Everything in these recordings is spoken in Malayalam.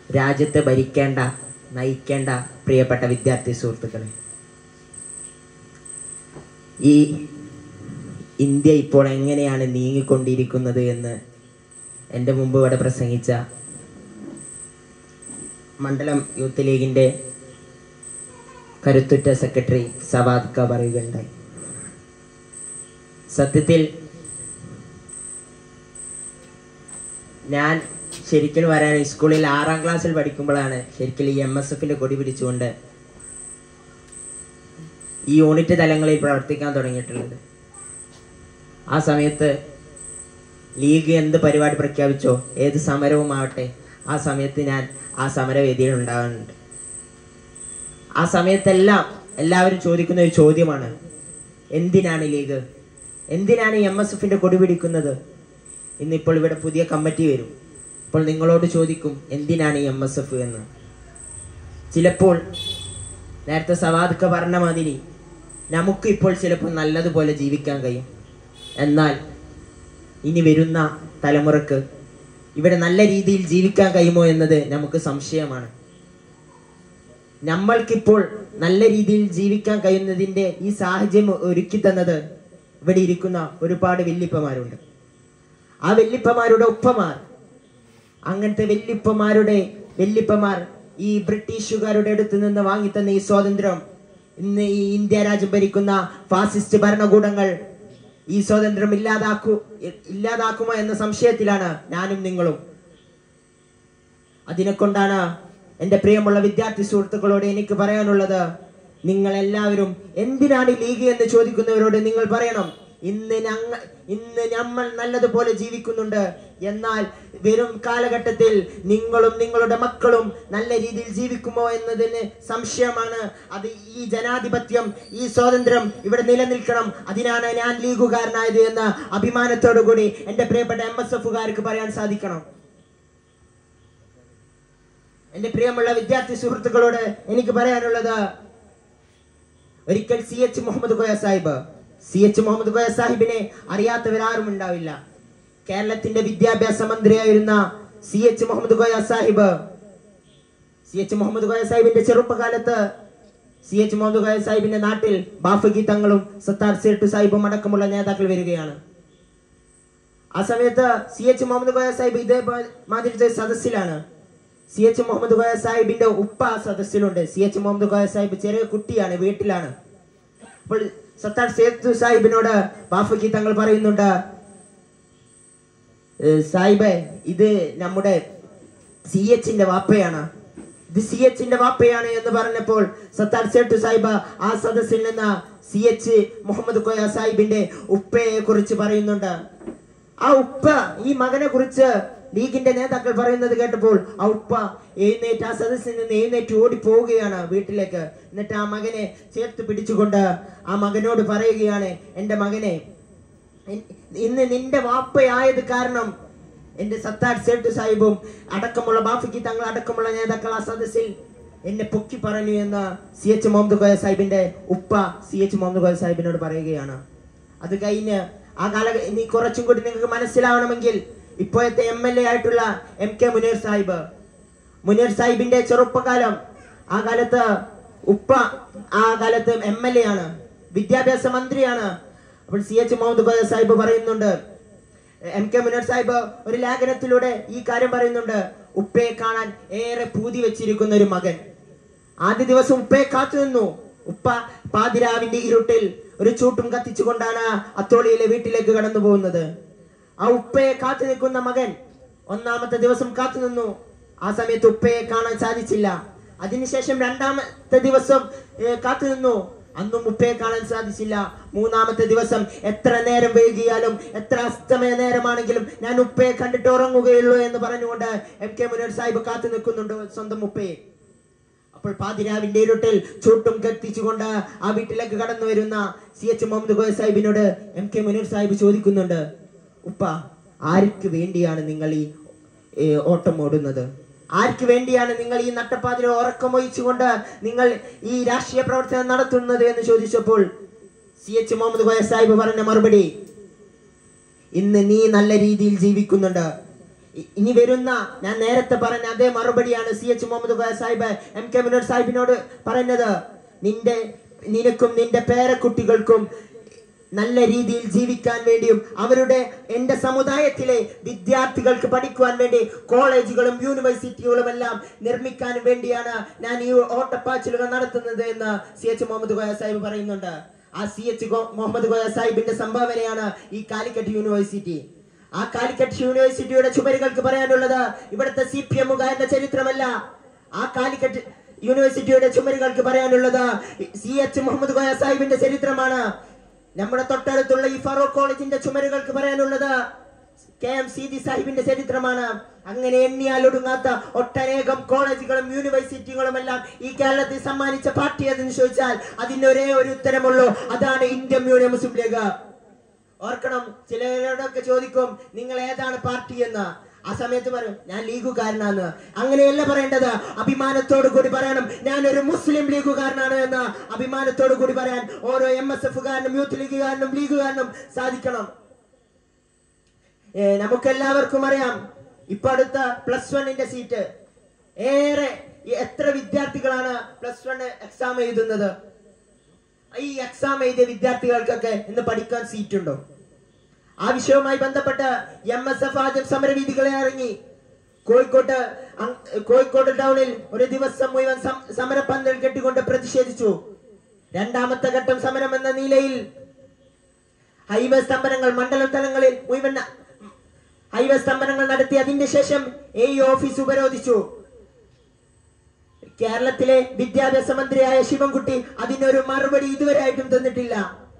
രാജ്യത്തെ ഭരിക്കേണ്ട നയിക്കേണ്ട പ്രിയപ്പെട്ട വിദ്യാർത്ഥി സുഹൃത്തുക്കളെ ഈ ഇന്ത്യ ഇപ്പോൾ എങ്ങനെയാണ് നീങ്ങിക്കൊണ്ടിരിക്കുന്നത് എന്ന് എൻ്റെ മുമ്പ് ഇവിടെ പ്രസംഗിച്ച മണ്ഡലം യൂത്ത് ലീഗിൻ്റെ കരുത്തുറ്റ സെക്രട്ടറി സവാദ് ക പറയുകയുണ്ടായി സത്യത്തിൽ ഞാൻ ശരിക്കും വരാൻ സ്കൂളിൽ ആറാം ക്ലാസ്സിൽ പഠിക്കുമ്പോഴാണ് ശരിക്കും ഈ എം എസ് എഫിന്റെ കൊടി പിടിച്ചുകൊണ്ട് ഈ യൂണിറ്റ് തലങ്ങളിൽ പ്രവർത്തിക്കാൻ തുടങ്ങിയിട്ടുള്ളത് ആ സമയത്ത് ലീഗ് എന്ത് പരിപാടി പ്രഖ്യാപിച്ചോ ഏത് സമരവുമാവട്ടെ ആ സമയത്ത് ഞാൻ ആ സമരവേദിയിൽ ഉണ്ടാകാറുണ്ട് ആ സമയത്തെല്ലാം എല്ലാവരും ചോദിക്കുന്ന ഒരു ചോദ്യമാണ് എന്തിനാണ് ലീഗ് എന്തിനാണ് എം എസ് എഫിന്റെ കൊടി പിടിക്കുന്നത് ഇന്നിപ്പോൾ ഇവിടെ പുതിയ കമ്മിറ്റി വരും അപ്പോൾ നിങ്ങളോട് ചോദിക്കും എന്തിനാണ് ഈ എം എസ് എഫ് എന്ന് ചിലപ്പോൾ നേരത്തെ സവാദ്ക്ക പറഞ്ഞ മാതിരി നമുക്ക് ഇപ്പോൾ ചിലപ്പോൾ നല്ലതുപോലെ ജീവിക്കാൻ കഴിയും എന്നാൽ ഇനി വരുന്ന തലമുറക്ക് ഇവിടെ നല്ല രീതിയിൽ ജീവിക്കാൻ കഴിയുമോ എന്നത് നമുക്ക് സംശയമാണ് നമ്മൾക്കിപ്പോൾ നല്ല രീതിയിൽ ജീവിക്കാൻ കഴിയുന്നതിൻ്റെ ഈ സാഹചര്യം ഒരുക്കി തന്നത് ഇവിടെ ഇരിക്കുന്ന ഒരുപാട് വെല്ലിപ്പമാരുണ്ട് ആ വെല്ലിപ്പമാരുടെ ഉപ്പമാർ അങ്ങനത്തെ വെല്ലിപ്പമാരുടെ വെല്ലിപ്പമാർ ഈ ബ്രിട്ടീഷുകാരുടെ അടുത്ത് നിന്ന് വാങ്ങിത്തന്ന ഈ സ്വാതന്ത്ര്യം ഇന്ന് ഈ ഇന്ത്യ രാജ്യം ഭരിക്കുന്ന ഫാസിസ്റ്റ് ഭരണകൂടങ്ങൾ ഈ സ്വാതന്ത്ര്യം ഇല്ലാതാക്കൂ ഇല്ലാതാക്കുമോ എന്ന സംശയത്തിലാണ് ഞാനും നിങ്ങളും അതിനെ കൊണ്ടാണ് എൻ്റെ പ്രിയമുള്ള വിദ്യാർത്ഥി സുഹൃത്തുക്കളോട് എനിക്ക് പറയാനുള്ളത് നിങ്ങൾ എല്ലാവരും എന്തിനാണ് ഈ ലീഗ് എന്ന് ചോദിക്കുന്നവരോട് നിങ്ങൾ പറയണം ഇന്ന് ഞങ്ങൾ ഇന്ന് നമ്മൾ നല്ലതുപോലെ ജീവിക്കുന്നുണ്ട് എന്നാൽ വരും കാലഘട്ടത്തിൽ നിങ്ങളും നിങ്ങളുടെ മക്കളും നല്ല രീതിയിൽ ജീവിക്കുമോ എന്നതിന് സംശയമാണ് അത് ഈ ജനാധിപത്യം ഈ സ്വാതന്ത്ര്യം ഇവിടെ നിലനിൽക്കണം അതിനാണ് ഞാൻ ലീഗുകാരനായത് എന്ന് അഭിമാനത്തോടു കൂടി എൻ്റെ പ്രിയപ്പെട്ട എം എസ് എഫുകാർക്ക് പറയാൻ സാധിക്കണം എന്റെ പ്രിയമുള്ള വിദ്യാർത്ഥി സുഹൃത്തുക്കളോട് എനിക്ക് പറയാനുള്ളത് ഒരിക്കൽ C H Muhammad Koya Sahib C H Muhammad Koya സാഹിബിനെ അറിയാത്തവരാരും ഉണ്ടാവില്ല കേരളത്തിന്റെ വിദ്യാഭ്യാസ മന്ത്രിയായിരുന്ന C H Muhammad Koya Sahib C H Muhammad Koya സാഹിബിന്റെ ചെറുപ്പകാലത്ത് സി എച്ച് മുഹമ്മദ് കോയ സാഹിബിന്റെ നാട്ടിൽ ബാഫഗി തങ്ങളും സത്താർ സേട്ടു സാഹിബും അടക്കമുള്ള നേതാക്കൾ വരികയാണ് ആ സമയത്ത് സി എച്ച് മുഹമ്മദ് കോയ സാഹിബ് ഇതേ മാതിരി സദസ്സിലാണ് സി എച്ച് മുഹമ്മദ് കോയ സാഹിബിന്റെ ഉപ്പ ആ സദസ്സിലുണ്ട് സി എച്ച് മുഹമ്മദ് കോയ സാഹിബ് ചെറിയ കുട്ടിയാണ് വീട്ടിലാണ് അപ്പോൾ സത്താർ സേത്തു സാഹിബിനോട് ബാഫക്കി തങ്ങൾ പറയുന്നുണ്ട് "ഏ, സാഹിബേ ഇത് നമ്മുടെ സി എച്ചിന്റെ വാപ്പയാണ് ഇത് സി എച്ചിന്റെ വാപ്പയാണ് എന്ന് പറഞ്ഞപ്പോൾ സത്താർ സേട്ടു സാഹിബ് ആ സദസ്സിൽ നിന്ന് സി എച്ച് മുഹമ്മദ് കോയ സാഹിബിന്റെ ഉപ്പയെ കുറിച്ച് പറയുന്നുണ്ട് ആ ഉപ്പ ഈ മകനെ കുറിച്ച് ലീഗിന്റെ നേതാക്കൾ പറയുന്നത് കേട്ടപ്പോൾ ആ ഉപ്പ എഴുന്നേറ്റ് ആ സദസ്സിൽ നിന്ന് എഴുന്നേറ്റ് ഓടി പോവുകയാണ് വീട്ടിലേക്ക് എന്നിട്ട് ആ മകനെ ചേർത്ത് പിടിച്ചുകൊണ്ട് ആ മകനോട് പറയുകയാണ് എൻ്റെ മകനെ ഇ- ഇന്ന് നിന്റെ വാപ്പയായത് കാരണം എന്റെ സത്താർ സേട്ടു സാഹിബും അടക്കമുള്ള ബാഫിക്ക് തങ്ങൾ അടക്കമുള്ള നേതാക്കൾ ആ സദസ്സിൽ എന്നെ പൊക്കി പറഞ്ഞു എന്ന് സി എച്ച് മുഹമ്മദ് കോയ സാഹിബിന്റെ ഉപ്പ സി എച്ച് മുഹമ്മദ് കോയ സാഹിബിനോട് പറയുകയാണ് അത് കഴിഞ്ഞ് ആ കാല ഇനി കുറച്ചും കൂടി നിങ്ങൾക്ക് മനസ്സിലാവണമെങ്കിൽ ഇപ്പോഴത്തെ എം എൽ എ ആയിട്ടുള്ള എം കെ മുനീർ സാഹിബ് മുനീർ സാഹിബിന്റെ ചെറുപ്പകാലം ആ കാലത്ത് ഉപ്പ ആ കാലത്ത് എം എൽ എ ആണ് വിദ്യാഭ്യാസ മന്ത്രിയാണ് അപ്പോൾ സി എച്ച് മുഹമ്മദ് കോയ സാഹിബ് പറയുന്നുണ്ട് എം കെ മുനീർ സാഹിബ് ഒരു ലേഖനത്തിലൂടെ ഈ കാര്യം പറയുന്നുണ്ട് ഉപ്പയെ കാണാൻ ഏറെ പൂതി വെച്ചിരിക്കുന്ന ഒരു മകൻ ആദ്യ ദിവസം ഉപ്പയെ കാത്തു നിന്നു ഉപ്പ പാതിരാവിന്റെ ഇരുട്ടിൽ ഒരു ചൂട്ടും കത്തിച്ചുകൊണ്ടാണ് അത്തോളിയിലെ വീട്ടിലേക്ക് കടന്നു പോകുന്നത് ആ ഉപ്പയെ കാത്തു നിൽക്കുന്ന മകൻ ഒന്നാമത്തെ ദിവസം കാത്തു നിന്നു ആ സമയത്ത് ഉപ്പയെ കാണാൻ സാധിച്ചില്ല അതിനുശേഷം രണ്ടാമത്തെ ദിവസം ഏ, കാത്തു നിന്നു അന്നും ഉപ്പയെ കാണാൻ സാധിച്ചില്ല മൂന്നാമത്തെ ദിവസം എത്ര നേരം വൈകിയാലും എത്ര അസ്തമയ നേരമാണെങ്കിലും ഞാൻ ഉപ്പയെ കണ്ടിട്ട് ഉറങ്ങുകയുള്ളൂ എന്ന് പറഞ്ഞുകൊണ്ട് എം കെ മുനീർ സാഹിബ് കാത്തു നിൽക്കുന്നുണ്ട് സ്വന്തം ഉപ്പയെ അപ്പോൾ പാതിരാവിന്റെ ഇരുട്ടിൽ ചൂട്ടും കത്തിച്ചുകൊണ്ട് ആ വീട്ടിലേക്ക് കടന്നു വരുന്ന സി എച്ച് മുഹമ്മദ് കോയ സാഹിബിനോട് എം കെ മുനീർ സാഹിബ് ചോദിക്കുന്നുണ്ട് ഉപ്പ ആർക്ക് വേണ്ടിയാണ് നിങ്ങൾ ഈ ഏ, ഓട്ടം ഓടുന്നത് ആർക്ക് വേണ്ടിയാണ് നിങ്ങൾ ഈ നട്ടപ്പാതിൽ ഉറക്കമൊഴിച്ചുകൊണ്ട് നിങ്ങൾ ഈ രാഷ്ട്രീയ പ്രവർത്തനം നടത്തുന്നത് എന്ന് ചോദിച്ചപ്പോൾ സി എച്ച് മുഹമ്മദ് കോയ സാഹിബ് പറഞ്ഞ മറുപടി ഇന്ന് നീ നല്ല രീതിയിൽ ജീവിക്കുന്നുണ്ട് ഇ- ഇനി വരുന്ന ഞാൻ നേരത്തെ പറഞ്ഞ അതേ മറുപടിയാണ് C H Muhammad Koya Sahib M K Muneer സാഹിബിനോട് പറയുന്നത് നിന്റെ നിനക്കും നിന്റെ പേരക്കുട്ടികൾക്കും നല്ല രീതിയിൽ ജീവിക്കാൻ വേണ്ടിയും അവരുടെ എൻ്റെ സമുദായത്തിലെ വിദ്യാർത്ഥികൾക്ക് പഠിക്കുവാൻ വേണ്ടി കോളേജുകളും യൂണിവേഴ്സിറ്റികളും എല്ലാം നിർമ്മിക്കാനും വേണ്ടിയാണ് ഞാൻ ഈ ഓട്ടപ്പാച്ചിലുകൾ നടത്തുന്നത് എന്ന് സി എച്ച് മുഹമ്മദ് കോയ സാഹിബ് പറയുന്നുണ്ട് ആ സി എച്ച് മുഹമ്മദ് കോയ സാഹിബിന്റെ സംഭാവനയാണ് ഈ കാലിക്കറ്റ് യൂണിവേഴ്സിറ്റി ആ കാലിക്കറ്റ് യൂണിവേഴ്സിറ്റിയുടെ ചുമരുകൾക്ക് പറയാനുള്ളത് ഇവിടുത്തെ സി പി എമ്മുകാരന്റെ ചരിത്രമല്ല ആ കാലിക്കറ്റ് യൂണിവേഴ്സിറ്റിയുടെ ചുമരുകൾക്ക് പറയാനുള്ളത് സി എച്ച് മുഹമ്മദ് കോയ സാഹിബിന്റെ ചരിത്രമാണ് നമ്മുടെ തൊട്ടടുത്തുള്ള ഈ ഫറൂഖ് കോളേജിന്റെ ചുമരുകൾക്ക് പറയാനുള്ളത് കെ എം സീതി സാഹിബിന്റെ ചരിത്രമാണ് അങ്ങനെ എണ്ണിയാൽ ഒടുങ്ങാത്ത ഒട്ടനേകം കോളേജുകളും യൂണിവേഴ്സിറ്റികളും എല്ലാം ഈ കേരളത്തിൽ സമ്മാനിച്ച പാർട്ടി അതെന്ന് ചോദിച്ചാൽ അതിന് ഒരേ ഒരു ഉത്തരമുള്ളൂ അതാണ് ഇന്ത്യൻ യൂണിയൻ മുസ്ലിം ലീഗ് ഓർക്കണം ചിലരോടൊക്കെ ചോദിക്കും നിങ്ങൾ ഏതാണ് പാർട്ടി എന്ന് ആ സമയത്ത് പറയും ഞാൻ ലീഗുകാരനാണ് അങ്ങനെയല്ല പറയേണ്ടത് അഭിമാനത്തോടു കൂടി പറയണം ഞാൻ ഒരു മുസ്ലിം ലീഗുകാരനാണ് എന്ന് അഭിമാനത്തോടു കൂടി പറയാൻ ഓരോ എം എസ് എഫുകാരനും യൂത്ത് ലീഗുകാരനും ലീഗുകാരനും സാധിക്കണം ഏ, നമുക്കെല്ലാവർക്കും അറിയാം ഇപ്പൊ അടുത്ത പ്ലസ് വണ്ണിന്റെ സീറ്റ് ഏറെ ഈ എത്ര വിദ്യാർത്ഥികളാണ് പ്ലസ് വൺ എക്സാം എഴുതുന്നത് ഈ എക്സാം എഴുതിയ വിദ്യാർത്ഥികൾക്കൊക്കെ ഇന്ന് പഠിക്കാൻ സീറ്റ് ഉണ്ടോ ആ വിഷയവുമായി ബന്ധപ്പെട്ട് എം എസ് എഫ് ആദ്യം സമരവീതികളെ ഇറങ്ങി കോഴിക്കോട്ട് അങ്- കോഴിക്കോട് ടൗണിൽ ഒരു ദിവസം മുഴുവൻ സം- സമരപ്പന്തൽ കെട്ടിക്കൊണ്ട് പ്രതിഷേധിച്ചു രണ്ടാമത്തെ ഘട്ടം സമരം എന്ന നിലയിൽ ഹൈവേ സ്തംഭനങ്ങൾ മണ്ഡലം തലങ്ങളിൽ മുഴുവൻ ഹൈവേ സ്തംഭനങ്ങൾ നടത്തി അതിന്റെ ശേഷം എ ഓഫീസ് ഉപരോധിച്ചു കേരളത്തിലെ വിദ്യാഭ്യാസ മന്ത്രിയായ ശിവൻകുട്ടി അതിനൊരു മറുപടി ഇതുവരെയായിട്ടും തന്നിട്ടില്ല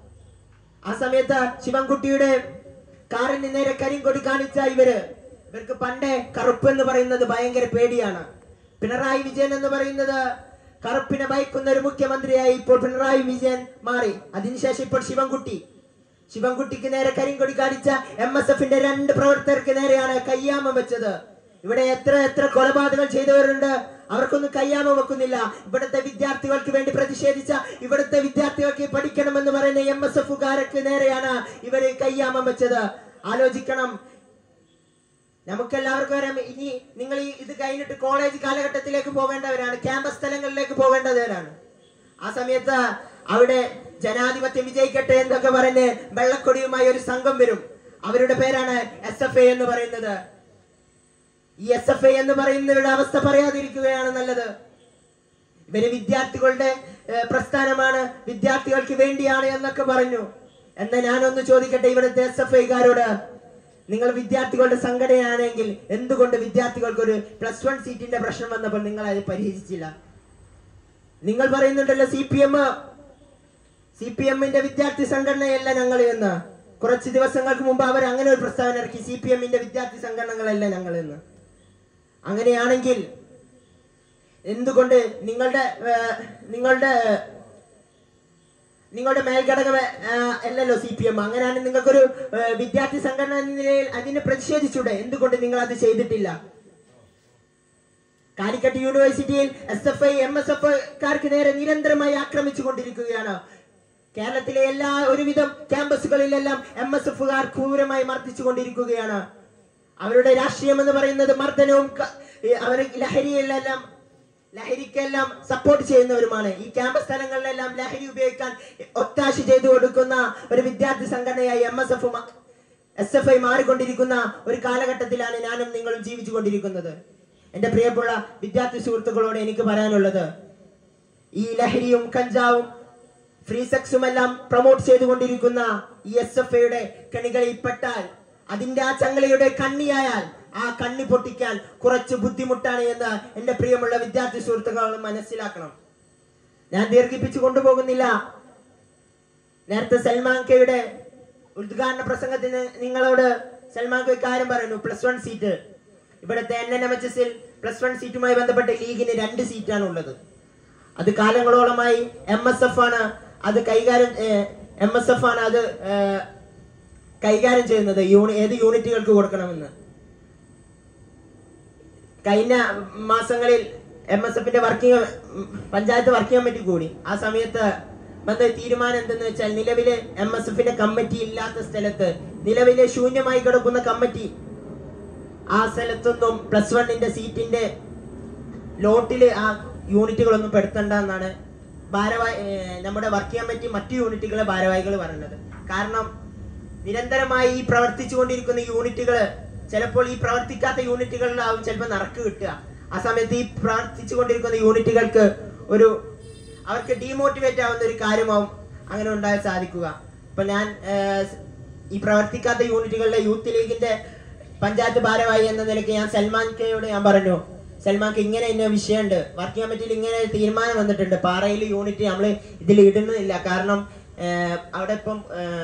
ആ സമയത്ത് ശിവൻകുട്ടിയുടെ കാറിന് നേരെ കരിങ്കൊടി കാണിച്ച ഇവര് ഇവർക്ക് പണ്ടേ കറുപ്പ് എന്ന് പറയുന്നത് ഭയങ്കര പേടിയാണ് പിണറായി വിജയൻ എന്ന് പറയുന്നത് കറുപ്പിനെ ഭയക്കുന്ന ഒരു മുഖ്യമന്ത്രിയായി ഇപ്പോൾ പിണറായി വിജയൻ മാറി അതിനുശേഷം ഇപ്പോൾ ശിവൻകുട്ടി ശിവൻകുട്ടിക്ക് നേരെ കരിങ്കൊടി കാണിച്ച എം എസ് എഫിന്റെ രണ്ട് പ്രവർത്തകർക്ക് നേരെയാണ് കയ്യാമം വെച്ചത് ഇവിടെ എത്ര എത്ര കൊലപാതകം ചെയ്തവരുണ്ട് അവർക്കൊന്നും കയ്യാമം വെക്കുന്നില്ല ഇവിടുത്തെ വിദ്യാർത്ഥികൾക്ക് വേണ്ടി പ്രതിഷേധിച്ച ഇവിടുത്തെ വിദ്യാർത്ഥികൾക്ക് പഠിക്കണമെന്ന് പറയുന്ന എം എസ് എഫുകാർക്ക് നേരെയാണ് ഇവര് കയ്യാമം വെച്ചത് ആലോചിക്കണം നമുക്കെല്ലാവർക്കും അറിയാം ഇനി നിങ്ങൾ ഈ ഇത് കഴിഞ്ഞിട്ട് കോളേജ് കാലഘട്ടത്തിലേക്ക് പോകേണ്ടവരാണ് ക്യാമ്പസ് സ്ഥലങ്ങളിലേക്ക് പോകേണ്ടവരാണ് ആ സമയത്ത് അവിടെ ജനാധിപത്യം വിജയിക്കട്ടെ എന്നൊക്കെ പറഞ്ഞ് വെള്ളക്കൊടിയുമായി ഒരു സംഘം വരും അവരുടെ പേരാണ് എസ് എഫ് എ എന്ന് പറയുന്നത് ഈ എസ് എഫ് ഐ എന്ന് പറയുന്നവരുടെ അവസ്ഥ പറയാതിരിക്കുകയാണ് നല്ലത് ഇവര് വിദ്യാർത്ഥികളുടെ ഏഹ്, പ്രസ്ഥാനമാണ് വിദ്യാർത്ഥികൾക്ക് വേണ്ടിയാണ് എന്നൊക്കെ പറഞ്ഞു എന്നാ ഞാനൊന്ന് ചോദിക്കട്ടെ ഇവിടുത്തെ എസ് എഫ് ഐക്കാരോട് നിങ്ങൾ വിദ്യാർത്ഥികളുടെ സംഘടനയാണെങ്കിൽ എന്തുകൊണ്ട് വിദ്യാർത്ഥികൾക്ക് ഒരു പ്ലസ് വൺ സീറ്റിന്റെ പ്രശ്നം വന്നപ്പോൾ നിങ്ങൾ അത് പരിഹരിച്ചില്ല നിങ്ങൾ പറയുന്നുണ്ടല്ലോ C P M C P എമ്മിന്റെ വിദ്യാർത്ഥി സംഘടനയല്ല ഞങ്ങൾ എന്ന് കുറച്ച് ദിവസങ്ങൾക്ക് മുമ്പ് അവർ അങ്ങനെ ഒരു പ്രസ്താവന ഇറക്കി സി പി എമ്മിന്റെ വിദ്യാർത്ഥി സംഘടനകളല്ല ഞങ്ങൾ എന്ന് അങ്ങനെയാണെങ്കിൽ എന്തുകൊണ്ട് നിങ്ങളുടെ ഏർ, നിങ്ങളുടെ നിങ്ങളുടെ മേൽഘടകം ഏർ, അല്ലല്ലോ സി പി എം അങ്ങനെയാണെങ്കിൽ നിങ്ങൾക്കൊരു ഏർ, വിദ്യാർത്ഥി സംഘടന എന്ന നിലയിൽ അതിനെ പ്രതിഷേധിച്ചൂടെ എന്തുകൊണ്ട് നിങ്ങൾ അത് ചെയ്തിട്ടില്ല കാലിക്കറ്റ് യൂണിവേഴ്സിറ്റിയിൽ S F I M S F കാർക്ക് നേരെ നിരന്തരമായി ആക്രമിച്ചു കൊണ്ടിരിക്കുകയാണ് കേരളത്തിലെ എല്ലാ ഒരുവിധം ക്യാമ്പസുകളിലെല്ലാം എം എസ് എഫുകാർ ക്രൂരമായി മർദ്ദിച്ചു കൊണ്ടിരിക്കുകയാണ് അവരുടെ രാഷ്ട്രീയം എന്ന് പറയുന്നത് മർദ്ദനവും ക- ഈ അവർ ലഹരിയിലെല്ലാം ലഹരിക്കെല്ലാം സപ്പോർട്ട് ചെയ്യുന്നവരുമാണ് ഈ ക്യാമ്പസ് സ്ഥലങ്ങളിലെല്ലാം ലഹരി ഉപയോഗിക്കാൻ ഒത്താശ ചെയ്തു കൊടുക്കുന്ന ഒരു വിദ്യാർത്ഥി സംഘടനയായി M S F S F I മാറിക്കൊണ്ടിരിക്കുന്ന ഒരു കാലഘട്ടത്തിലാണ് ഞാനും നിങ്ങളും ജീവിച്ചു കൊണ്ടിരിക്കുന്നത് എന്റെ പ്രിയപ്പെട്ട വിദ്യാർത്ഥി സുഹൃത്തുക്കളോട് എനിക്ക് പറയാനുള്ളത് ഈ ലഹരിയും കഞ്ചാവും ഫ്രീ സെക്സും എല്ലാം പ്രൊമോട്ട് ചെയ്തുകൊണ്ടിരിക്കുന്ന ഈ എസ് എഫ് ഐയുടെ കണികളിൽ പെട്ടാൽ അതിന്റെ ആ ചങ്ങലയുടെ കണ്ണിയായാൽ ആ കണ്ണി പൊട്ടിക്കാൻ കുറച്ച് ബുദ്ധിമുട്ടാണ് എന്ന് എന്റെ പ്രിയമുള്ള വിദ്യാർത്ഥി സുഹൃത്തുക്കൾ മനസ്സിലാക്കണം ഞാൻ ദീർഘിപ്പിച്ചു കൊണ്ടുപോകുന്നില്ല നേരത്തെ സൽമാൻ കെയുടെ ഉദ്ഘാടന പ്രസംഗത്തിന് നിങ്ങളോട് സൽമാൻ കെ കാര്യം പറയുന്നു പ്ലസ് വൺ സീറ്റ് ഇവിടുത്തെ എൻ എൻ എം എച്ച് എസിൽ പ്ലസ് വൺ സീറ്റുമായി ബന്ധപ്പെട്ട ലീഗിന് രണ്ട് സീറ്റാണ് ഉള്ളത് അത് കാലങ്ങളോളമായി എം എസ് എഫ് ആണ് അത് കൈകാര്യം എം എസ് എഫ് ആണ് അത് ഏർ, കൈകാര്യം ചെയ്യുന്നത് യൂണി ഏത് യൂണിറ്റുകൾക്ക് കൊടുക്കണമെന്ന് കഴിഞ്ഞ മാസങ്ങളിൽ എം എസ് എഫിന്റെ വർക്കിംഗ് പഞ്ചായത്ത് വർക്കിംഗ് കമ്മിറ്റി കൂടി ആ സമയത്ത് വന്ന തീരുമാനം എന്തെന്ന് വെച്ചാൽ നിലവിലെ എം എസ് എഫിന്റെ കമ്മിറ്റി ഇല്ലാത്ത സ്ഥലത്ത് നിലവിലെ ശൂന്യമായി കിടക്കുന്ന കമ്മിറ്റി ആ സ്ഥലത്തൊന്നും പ്ലസ് വണ്ണിന്റെ സീറ്റിന്റെ ലോട്ടില് ആ യൂണിറ്റുകളൊന്നും പെടുത്തണ്ട എന്നാണ് ഭാരവാഹി ഏർ നമ്മുടെ വർക്ക് കമ്മിറ്റി മറ്റു യൂണിറ്റുകളെ ഭാരവാഹികൾ പറയുന്നത് കാരണം നിരന്തരമായി ഈ പ്രവർത്തിച്ചു കൊണ്ടിരിക്കുന്ന യൂണിറ്റുകൾ ചിലപ്പോൾ ഈ പ്രവർത്തിക്കാത്ത യൂണിറ്റുകളിലാവും ചിലപ്പോൾ നറുക്ക് കിട്ടുക ആ സമയത്ത് ഈ പ്രവർത്തിച്ചു കൊണ്ടിരിക്കുന്ന യൂണിറ്റുകൾക്ക് ഒരു അവർക്ക് ഡീമോട്ടിവേറ്റ് ആവുന്ന ഒരു കാര്യമാവും അങ്ങനെ ഉണ്ടാകാൻ സാധിക്കുക ഇപ്പൊ ഞാൻ ഏർ, ഈ പ്രവർത്തിക്കാത്ത യൂണിറ്റുകളിലെ യൂത്ത് ലീഗിന്റെ പഞ്ചായത്ത് ഭാരവാഹി എന്ന നിലയ്ക്ക് ഞാൻ സൽമാൻ കെയോട് ഞാൻ പറഞ്ഞു സൽമാൻക്ക് ഇങ്ങനെ ഇന്ന വിഷയമുണ്ട് വർക്കിംഗ് കമ്മിറ്റിയിൽ ഇങ്ങനെ ഒരു തീരുമാനം വന്നിട്ടുണ്ട് പാറയിൽ യൂണിറ്റ് നമ്മൾ ഇതിൽ ഇടുന്നില്ല കാരണം ഏർ, അവിടെ ഇപ്പം ഏർ,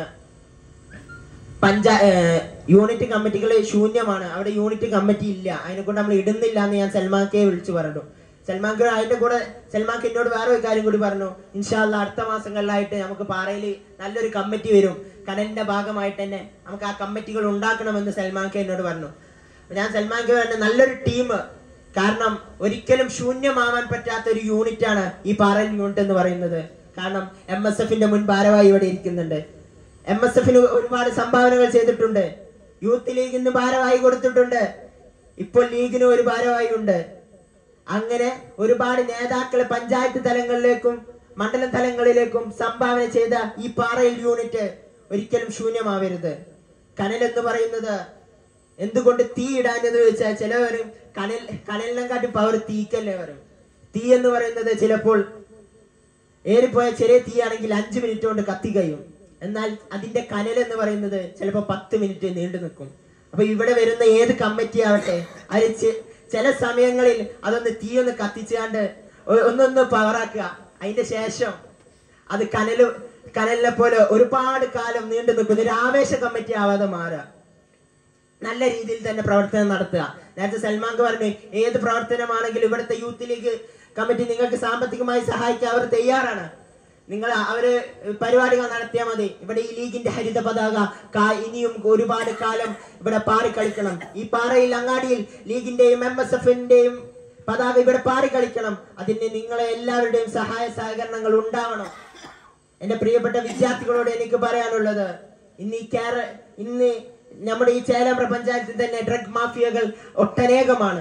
പഞ്ചാ ഏർ, യൂണിറ്റ് കമ്മിറ്റികൾ ശൂന്യമാണ് അവിടെ യൂണിറ്റ് കമ്മിറ്റി ഇല്ല അതിനെ കൊണ്ട് നമ്മൾ ഇടുന്നില്ല എന്ന് ഞാൻ സൽമാൻക്കെ വിളിച്ചു പറഞ്ഞു സൽമാൻക്ക് അതിന്റെ കൂടെ സൽമാൻക്ക് എന്നോട് വേറെ ഒരു കാര്യം കൂടി പറഞ്ഞു ഇൻഷാല്ല അടുത്ത മാസങ്ങളിലായിട്ട് നമുക്ക് പാറയിൽ നല്ലൊരു കമ്മിറ്റി വരും കടലിന്റെ ഭാഗമായിട്ട് തന്നെ നമുക്ക് ആ കമ്മിറ്റികൾ ഉണ്ടാക്കണമെന്ന് സൽമാൻക്ക് എന്നോട് പറഞ്ഞു അപ്പൊ ഞാൻ സൽമാൻക്ക് പറഞ്ഞ നല്ലൊരു ടീം കാരണം ഒരിക്കലും ശൂന്യമാവാൻ പറ്റാത്ത ഒരു യൂണിറ്റ് ആണ് ഈ പാറൽ യൂണിറ്റ് എന്ന് പറയുന്നത് കാരണം എം എസ് എഫിന്റെ മുൻ ഭാരവാഹി ഇവിടെ ഇരിക്കുന്നുണ്ട് എം എസ് എഫിന് ഒരുപാട് സംഭാവനകൾ ചെയ്തിട്ടുണ്ട് യൂത്ത് ലീഗിന് ഭാരവാഹി കൊടുത്തിട്ടുണ്ട് ഇപ്പോൾ ലീഗിന് ഒരു ഭാരവാഹി ഉണ്ട് അങ്ങനെ ഒരുപാട് നേതാക്കളെ പഞ്ചായത്ത് തലങ്ങളിലേക്കും മണ്ഡലം തലങ്ങളിലേക്കും സംഭാവന ചെയ്ത ഈ പാറയിൽ യൂണിറ്റ് ഒരിക്കലും ശൂന്യമാവരുത് കനൽ എന്ന് പറയുന്നത് എന്തുകൊണ്ട് തീ ഇടാനെന്ന് ചോദിച്ചാൽ ചിലവരും കനൽ കനലിനെക്കാട്ടി പവർ തീക്കല്ലേ വരും തീ എന്ന് പറയുന്നത് ചിലപ്പോൾ ഏറിപ്പോയ ചെറിയ തീയാണെങ്കിൽ അഞ്ചു മിനിറ്റ് കൊണ്ട് കത്തി കഴിയും എന്നാൽ അതിന്റെ കനൽ എന്ന് പറയുന്നത് ചിലപ്പോൾ പത്ത് മിനിറ്റ് നീണ്ടു നിൽക്കും അപ്പൊ ഇവിടെ വരുന്ന ഏത് കമ്മിറ്റി ആവട്ടെ അത് ചെ- ചില സമയങ്ങളിൽ അതൊന്ന് തീ ഒന്ന് കത്തിച്ചാണ്ട് ഒ- ഒന്നൊന്ന് പവറാക്കുക അതിന്റെ ശേഷം അത് കനല് കനലിനെ പോലെ ഒരുപാട് കാലം നീണ്ടു നിൽക്കുന്ന ഒരു ആവേശ കമ്മിറ്റി ആവാതെ മാറുക നല്ല രീതിയിൽ തന്നെ പ്രവർത്തനം നടത്തുക നേരത്തെ സൽമാൻക്ക് പറഞ്ഞു ഏത് പ്രവർത്തനമാണെങ്കിലും ഇവിടുത്തെ യൂത്ത് ലീഗ് കമ്മിറ്റി നിങ്ങൾക്ക് സാമ്പത്തികമായി സഹായിക്കാൻ അവർ തയ്യാറാണ് നിങ്ങൾ അവര് പരിപാടികൾ നടത്തിയാൽ മതി ഇവിടെ ഈ ലീഗിന്റെ ഹരിത പതാക കാ- ഇനിയും ഒരുപാട് കാലം ഇവിടെ പാറിക്കളിക്കണം ഈ പാറയിൽ അങ്ങാടിയിൽ ലീഗിന്റെയും എം എസ് എഫിന്റെയും പതാക ഇവിടെ പാറിക്കളിക്കണം അതിന് നിങ്ങളെ എല്ലാവരുടെയും സഹായ സഹകരണങ്ങൾ ഉണ്ടാവണം എന്റെ പ്രിയപ്പെട്ട വിദ്യാർത്ഥികളോട് എനിക്ക് പറയാനുള്ളത് ഇന്ന് ഈ കേര ഇന്ന് നമ്മുടെ ഈ ചേലമ്പ്ര പഞ്ചായത്തിൽ തന്നെ ഡ്രഗ് മാഫിയകൾ ഒട്ടനേകമാണ്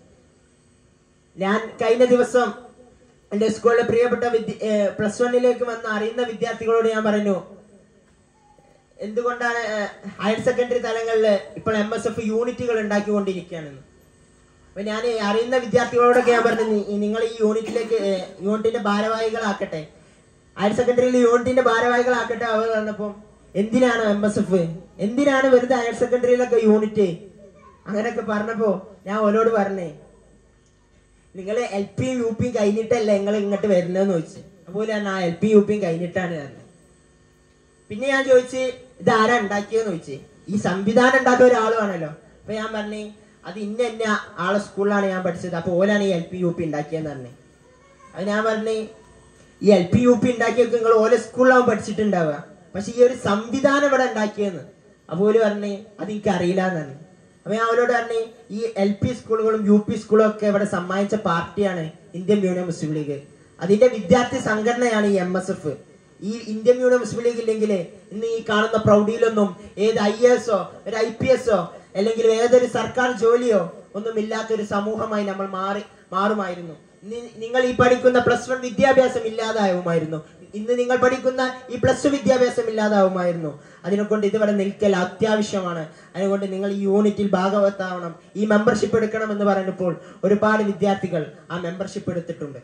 ഞാൻ കഴിഞ്ഞ ദിവസം എന്റെ സ്കൂളിലെ പ്രിയപ്പെട്ട വിദ്യ പ്ലസ് വണ്ണിലേക്ക് വന്ന് അറിയുന്ന വിദ്യാർത്ഥികളോട് ഞാൻ പറഞ്ഞു എന്തുകൊണ്ടാണ് ഏഹ്, ഹയർ സെക്കൻഡറി തലങ്ങളിൽ ഇപ്പോൾ എം എസ് എഫ് യൂണിറ്റുകൾ ഉണ്ടാക്കിക്കൊണ്ടിരിക്കുകയാണെന്ന് അപ്പൊ ഞാൻ അറിയുന്ന വിദ്യാർത്ഥികളോടൊക്കെ ഞാൻ പറഞ്ഞു "നി- നിങ്ങൾ ഈ യൂണിറ്റിലേക്ക് ഏഹ്, യൂണിറ്റിന്റെ ഭാരവാഹികളാക്കട്ടെ ഹയർ സെക്കൻഡറിയിൽ യൂണിറ്റിന്റെ ഭാരവാഹികളാക്കട്ടെ അവർ പറഞ്ഞപ്പം എന്തിനാണ് എം എസ് എഫ് എന്തിനാണ് വെറുതെ ഹയർ സെക്കൻഡറിയിലൊക്കെ യൂണിറ്റ് അങ്ങനെയൊക്കെ പറഞ്ഞപ്പോ ഞാൻ ഓരോട് പറഞ്ഞേ നിങ്ങൾ എൽ പിയും യു പിയും കഴിഞ്ഞിട്ടല്ലേ നിങ്ങൾ ഇങ്ങോട്ട് വരുന്നതെന്ന് ചോദിച്ചു അതുപോലെ ഞാൻ ആ എൽ പി യു പിയും കഴിഞ്ഞിട്ടാണ് പറഞ്ഞത് പിന്നെ ഞാൻ ചോദിച്ച് ഇത് ആരാ ഉണ്ടാക്കിയെന്ന് ചോദിച്ചു ഈ സംവിധാനം ഉണ്ടാക്കിയ ഒരാളുമാണല്ലോ അപ്പൊ ഞാൻ പറഞ്ഞു അത് ഇന്ന എന്ന ആളെ സ്കൂളിലാണ് ഞാൻ പഠിച്ചത് അപ്പൊ ഓലാണ് ഈ എൽ പി യു പി ഉണ്ടാക്കിയെന്ന് പറഞ്ഞു അത് ഞാൻ പറഞ്ഞു ഈ എൽ പി യു പി ഉണ്ടാക്കിയൊക്കെ നിങ്ങൾ ഓരോ സ്കൂളിലാവും പഠിച്ചിട്ടുണ്ടാവുക പക്ഷെ ഈ ഒരു സംവിധാനം ഇവിടെ ഉണ്ടാക്കിയെന്ന് അപ്പൊ ഓല് പറഞ്ഞു അത് എനിക്ക് അറിയില്ല എന്ന് പറഞ്ഞു അപ്പൊ ഞാൻ അവരോട് പറഞ്ഞു ഈ എൽ പി സ്കൂളുകളും യു പി സ്കൂളും ഒക്കെ ഇവിടെ സമ്മാനിച്ച പാർട്ടിയാണ് ഇന്ത്യൻ യൂണിയൻ മുസ്ലിം ലീഗ് അതിന്റെ വിദ്യാർത്ഥി സംഘടനയാണ് ഈ എം എസ് എഫ് ഈ ഇന്ത്യൻ യൂണിയൻ മുസ്ലിം ലീഗ് ഇല്ലെങ്കിൽ ഇന്ന് ഈ കാണുന്ന പ്രൗഢിയിലൊന്നും ഏത് ഐ എസോ ഒരു ഐ പി എസോ അല്ലെങ്കിൽ ഏതൊരു സർക്കാർ ജോലിയോ ഒന്നും ഇല്ലാത്ത ഒരു സമൂഹമായി നമ്മൾ മാറി മാറുമായിരുന്നു നി- നിങ്ങൾ ഈ പഠിക്കുന്ന പ്ലസ് വൺ വിദ്യാഭ്യാസം ഇല്ലാതാവുമായിരുന്നു ഇന്ന് നിങ്ങൾ പഠിക്കുന്ന ഈ പ്ലസ് ടു വിദ്യാഭ്യാസം ഇല്ലാതാവുമായിരുന്നു അതിനെക്കൊണ്ട് ഇതിവിടെ നിൽക്കൽ അത്യാവശ്യമാണ് അതുകൊണ്ട് നിങ്ങൾ ഈ യൂണിറ്റിൽ ഭാഗവത്താവണം ഈ മെമ്പർഷിപ്പ് എടുക്കണം എന്ന് പറഞ്ഞപ്പോൾ ഒരുപാട് വിദ്യാർത്ഥികൾ ആ മെമ്പർഷിപ്പ് എടുത്തിട്ടുണ്ട്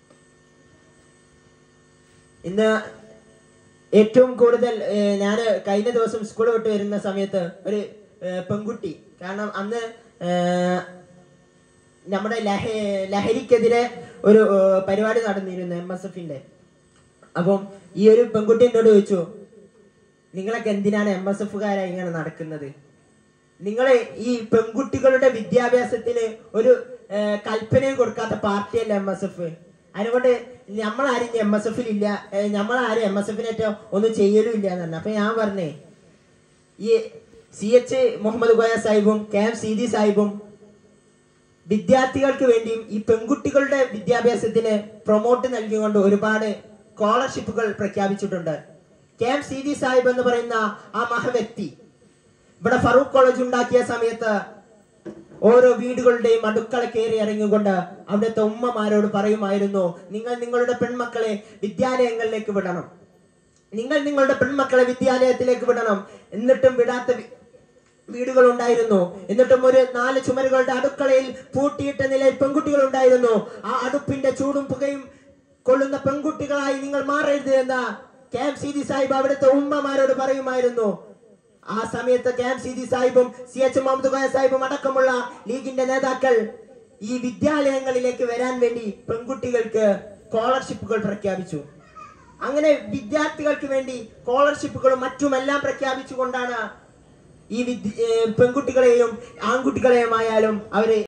ഇന്ന് ഏറ്റവും കൂടുതൽ ഞാൻ കഴിഞ്ഞ ദിവസം സ്കൂൾ വിട്ട് വരുന്ന സമയത്ത് ഒരു ഏഹ്, പെൺകുട്ടി കാരണം അന്ന് ഏഹ്, നമ്മുടെ ലഹ ലഹരിക്കെതിരെ ഒരു ഏഹ്, പരിപാടി നടന്നിരുന്നു എം എസ് എഫിന്റെ അപ്പം ഈ ഒരു പെൺകുട്ടി എന്നോട് ചോദിച്ചു നിങ്ങളൊക്കെ എന്തിനാണ് എം എസ് എഫുകാരായി ഇങ്ങനെ നടക്കുന്നത് നിങ്ങൾ ഈ പെൺകുട്ടികളുടെ വിദ്യാഭ്യാസത്തിന് ഒരു ഏഹ്, കൽപ്പനയും കൊടുക്കാത്ത പാർട്ടിയല്ല എം എസ് എഫ് അതുകൊണ്ട് നമ്മളാരും എം എസ് എഫിൽ ഇല്ല നമ്മളാരും എം എസ് എഫിനേറ്റോ ഒന്നും ചെയ്യലും ഇല്ല എന്ന് പറഞ്ഞു അപ്പൊ ഞാൻ പറഞ്ഞേ ഈ സി എച്ച് മുഹമ്മദ് കോയ സാഹിബും കെ എം സീതി സാഹിബും വിദ്യാർത്ഥികൾക്ക് വേണ്ടിയും ഈ പെൺകുട്ടികളുടെ വിദ്യാഭ്യാസത്തിന് പ്രൊമോട്ട് നൽകിക്കൊണ്ട് ഒരുപാട് സ്കോളർഷിപ്പുകൾ പ്രഖ്യാപിച്ചിട്ടുണ്ട് കെ എം സീതി സാഹിബ് എന്ന് പറയുന്ന ആ മഹവ്യക്തി ഇവിടെ ഫറൂഖ് കോളേജ് ഉണ്ടാക്കിയ സമയത്ത് ഓരോ വീടുകളുടെയും അടുക്കള കയറി ഇറങ്ങിക്കൊണ്ട് അവിടുത്തെ ഉമ്മമാരോട് പറയുമായിരുന്നു നിങ്ങൾ നിങ്ങളുടെ പെൺമക്കളെ വിദ്യാലയങ്ങളിലേക്ക് വിടണം നിങ്ങൾ നിങ്ങളുടെ പെൺമക്കളെ വിദ്യാലയത്തിലേക്ക് വിടണം എന്നിട്ടും വിടാത്ത വി- വീടുകൾ ഉണ്ടായിരുന്നു എന്നിട്ടും ഒരു നാല് ചുമരുകളുടെ അടുക്കളയിൽ പൂട്ടിയിട്ട നിലയിൽ പെൺകുട്ടികൾ ഉണ്ടായിരുന്നു ആ അടുപ്പിന്റെ ചൂടും പുകയും കൊള്ളുന്ന പെൺകുട്ടികളായി നിങ്ങൾ മാറരുത് എന്ന കെ എം സി സാഹിബ് അവിടുത്തെ ഉമ്മമാരോട് പറയുമായിരുന്നു ആ സമയത്ത് കെ എം സി സാഹിബും സി എച്ച് മുഹമ്മദ് കോയ സാഹിബും അടക്കമുള്ള ലീഗിന്റെ നേതാക്കൾ ഈ വിദ്യാലയങ്ങളിലേക്ക് വരാൻ വേണ്ടി പെൺകുട്ടികൾക്ക് സ്കോളർഷിപ്പുകൾ പ്രഖ്യാപിച്ചു അങ്ങനെ വിദ്യാർത്ഥികൾക്ക് വേണ്ടി സ്കോളർഷിപ്പുകളും മറ്റുമെല്ലാം പ്രഖ്യാപിച്ചുകൊണ്ടാണ് ഈ വിദ്യ ഏർ പെൺകുട്ടികളെയും ആൺകുട്ടികളെയും ആയാലും അവര്